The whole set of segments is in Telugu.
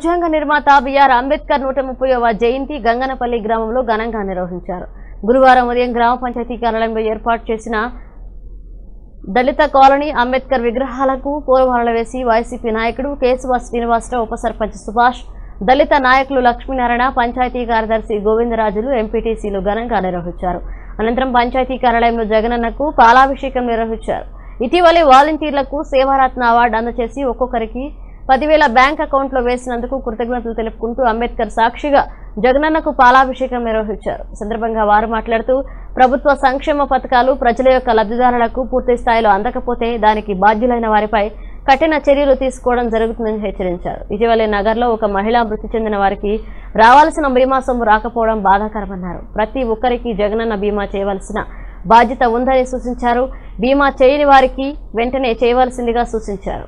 రాజ్యాంగ నిర్మాత బిఆర్ అంబేద్కర్ నూట ముప్పైవ జయంతి గంగనపల్లి గ్రామంలో ఘనంగా నిర్వహించారు గురువారం ఉదయం గ్రామ పంచాయతీ కార్యాలయంలో ఏర్పాటు చేసిన దళిత కాలనీ అంబేద్కర్ విగ్రహాలకు పూలమాలలు వేసి వైసీపీ నాయకుడు కేశవ శ్రీనివాసరావు ఉప సర్పంచ్ సుభాష్ దళిత నాయకులు లక్ష్మీనారాయణ పంచాయతీ కార్యదర్శి గోవిందరాజులు ఎంపీటీసీలు ఘనంగా నిర్వహించారు అనంతరం పంచాయతీ కార్యాలయంలో జగనన్నకు పాలాభిషేకం నిర్వహించారు ఇటీవలే వాలంటీర్లకు సేవారత్న అవార్డు అందజేసి ఒక్కొక్కరికి పదివేల బ్యాంక్ అకౌంట్లో వేసినందుకు కృతజ్ఞతలు తెలుపుకుంటూ అంబేద్కర్ సాక్షిగా జగనన్నకు పాలాభిషేకం నిర్వహించారు ఈ సందర్భంగా వారు మాట్లాడుతూ ప్రభుత్వ సంక్షేమ పథకాలు ప్రజల యొక్క లబ్ధిదారులకు పూర్తి స్థాయిలో అందకపోతే దానికి బాధ్యులైన వారిపై కఠిన చర్యలు తీసుకోవడం జరుగుతుందని హెచ్చరించారు ఇటీవలే నగర్లో ఒక మహిళ మృతి చెందిన వారికి రావాల్సిన బీమా సొమ్ము రాకపోవడం బాధాకరమన్నారు ప్రతి ఒక్కరికి జగనన్న బీమా చేయవలసిన బాధ్యత ఉందని సూచించారు బీమా చేయని వారికి వెంటనే చేయవలసిందిగా సూచించారు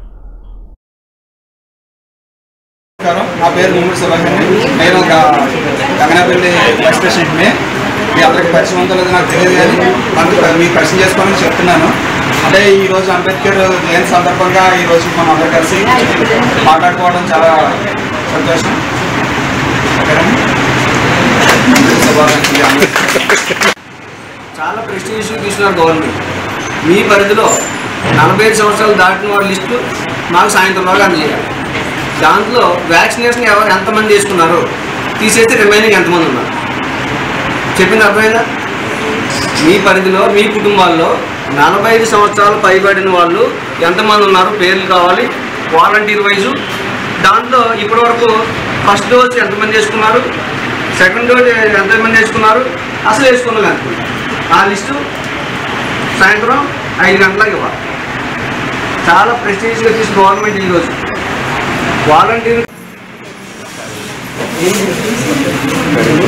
నమస్కారం నా పేరు ముమ్మడి సుభాష్ అండి నేను ఒక గంగనపల్లి వైస్ ప్రెసిడెంట్ని మీ అందరికి పరిచయం ఉందో లేదో నాకు తెలియదు కానీ అందుకు మీ పరిచయం చేసుకోవాలని చెప్తున్నాను అంటే ఈ రోజు అంబేద్కర్ జయంతి సందర్భంగా ఈ రోజు మనం అందరు కలిసి మాట్లాడుకోవడం చాలా సంతోషం ఓకేనండి? శుభాకాంక్షలు అందరికీ. చాలా ప్రెస్టీజ్ ఇష్యూ తీసుకున్నారు గవర్నమెంట్ మీ పరిధిలో నలభై ఐదు సంవత్సరాలు దాటిన వాళ్ళ లిస్టు మాకు సాయంత్రంలోగా అందజేయాలి దాంట్లో వ్యాక్సినేషన్ ఎవరు ఎంతమంది తీసుకున్నారు తీసేస్తే రిమైనింగ్ ఎంతమంది ఉన్నారు చెప్పింది అర్థమైందా మీ పరిధిలో మీ కుటుంబాల్లో నలభై ఐదు సంవత్సరాలు పైబడిన వాళ్ళు ఎంతమంది ఉన్నారు పేర్లు కావాలి వాలంటీర్ వైజు దాంట్లో ఇప్పటివరకు ఫస్ట్ డోస్ ఎంతమంది వేసుకున్నారు సెకండ్ డోస్ ఎంతమంది వేసుకున్నారు అసలు వేసుకున్నారు ఎంతమంది ఆ లిస్టు సాయంత్రం ఐదు గంటలకు ఇవ్వాలి చాలా ప్రెస్టీజ్గా తీసిన గవర్నమెంట్ ఈరోజు వాలంటీర్